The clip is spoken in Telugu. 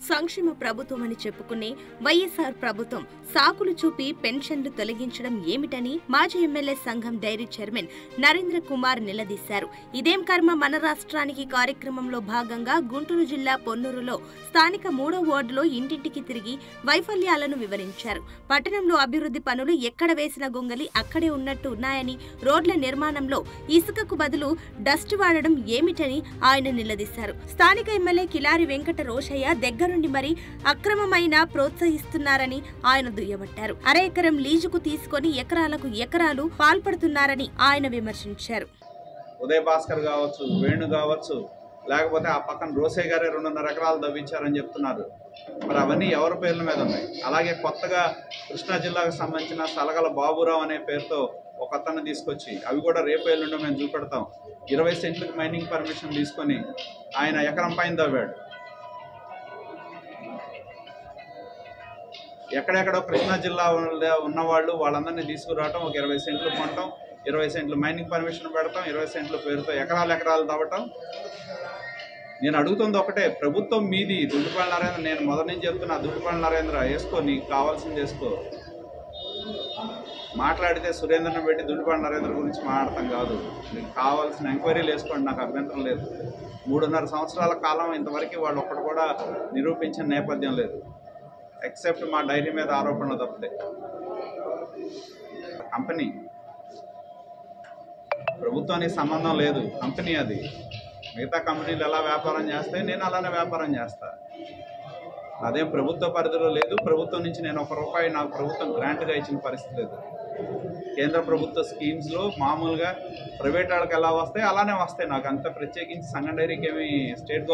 సంక్షేమ ప్రభుత్వం అని చెప్పుకునే వైఎస్ఆర్ ప్రభుత్వం సాకులు చూపి పెన్షన్లు తొలగించడం ఏమిటని మాజీ ఎమ్మెల్యే సంఘం డైరీ చైర్మన్ నరేంద్ర కుమార్ నిలదీశారు ఇదేం కర్మ మన రాష్ట్రానికి కార్యక్రమంలో భాగంగా గుంటూరు జిల్లా పొన్నూరులో స్థానిక మూడో వార్డులో ఇంటింటికి తిరిగి వైఫల్యాలను వివరించారు పట్టణంలో అభివృద్ధి పనులు ఎక్కడ వేసిన గొంగలి అక్కడే ఉన్నట్టు ఉన్నాయని రోడ్ల నిర్మాణంలో ఇసుకకు బదులు డస్ట్ వాడడం ఏమిటని ఆయన నిలదీశారు స్థానిక ఎమ్మెల్యే కిలారి వెంకట రోషయ్య దగ్గరుండి మరి అక్రమమైన ప్రోత్సహిస్తున్నారని ఆయన దుయ్యబట్టారు అర ఎకరం లీజుకు తీసుకొని ఎకరాలకు ఎకరాలు పాల్పడుతున్నారని ఆయన విమర్శించారు ఉదయ్ భాస్కర్ కావచ్చు వేణు కావచ్చు లేకపోతే ఆ పక్కన రోసే గారే రెండున్నర ఎకరాలు తవ్వించారని చెప్తున్నారు మరి అవన్నీ ఎవరి పేర్ల మీద ఉన్నాయి అలాగే కొత్తగా కృష్ణా జిల్లాకు సంబంధించిన సలగల బాబురావు అనే పేరుతో ఒక అతన్ని తీసుకొచ్చి అవి కూడా రేపు ఎల్లుండో మేము చూపెడతాం ఇరవై సెంట్లకు మైనింగ్ పర్మిషన్ తీసుకొని ఆయన ఎకరం పైన తవ్వాడు ఎక్కడెక్కడో కృష్ణా జిల్లా ఉన్న- ఉన్నవాళ్ళు వాళ్ళందరినీ తీసుకురావటం ఒక ఇరవై సెంట్లు కొనటం ఇరవై సెంట్లు మైనింగ్ పర్మిషన్ పెడతాం ఇరవై సెంట్ల పేరుతో ఎకరాలు ఎకరాలు తవ్వటం నేను అడుగుతుంది ఒకటే ప్రభుత్వం మీది దుడ్డుపల్లి నరేంద్ర నేను మొదటి నుంచి చెప్తున్నా దుడ్డుపల్లి నరేంద్ర వేసుకో నీకు కావాల్సింది వేసుకో మాట్లాడితే సురేంద్రను పెట్టి దుడ్డుపల్లి నరేంద్ర గురించి మాట్లాడటం కాదు నీకు కావాల్సిన ఎంక్వైరీలు వేసుకోండి నాకు అభ్యంతరం లేదు మూడున్నర సంవత్సరాల కాలం ఇంతవరకు వాళ్ళు ఒక్కడు కూడా నిరూపించిన నేపథ్యం లేదు ఎక్సెప్ట్ మా డైరీ మీద ఆరోపణలు తప్పితే కంపెనీ ప్రభుత్వానికి సంబంధం లేదు కంపెనీ అది మిగతా కంపెనీలు ఎలా వ్యాపారం చేస్తాయి నేను అలానే వ్యాపారం చేస్తా అదేం ప్రభుత్వ పరిధిలో లేదు ప్రభుత్వం నుంచి నేను ఒక రూపాయి నాకు ప్రభుత్వం గ్రాంట్గా ఇచ్చిన పరిస్థితి లేదు కేంద్ర ప్రభుత్వ స్కీమ్స్లో మామూలుగా ప్రైవేట్ వాళ్ళకి ఎలా వస్తాయి అలానే వస్తాయి నాకు అంత ప్రత్యేకించి సంఘ డైరీకి ఏమి స్టేట్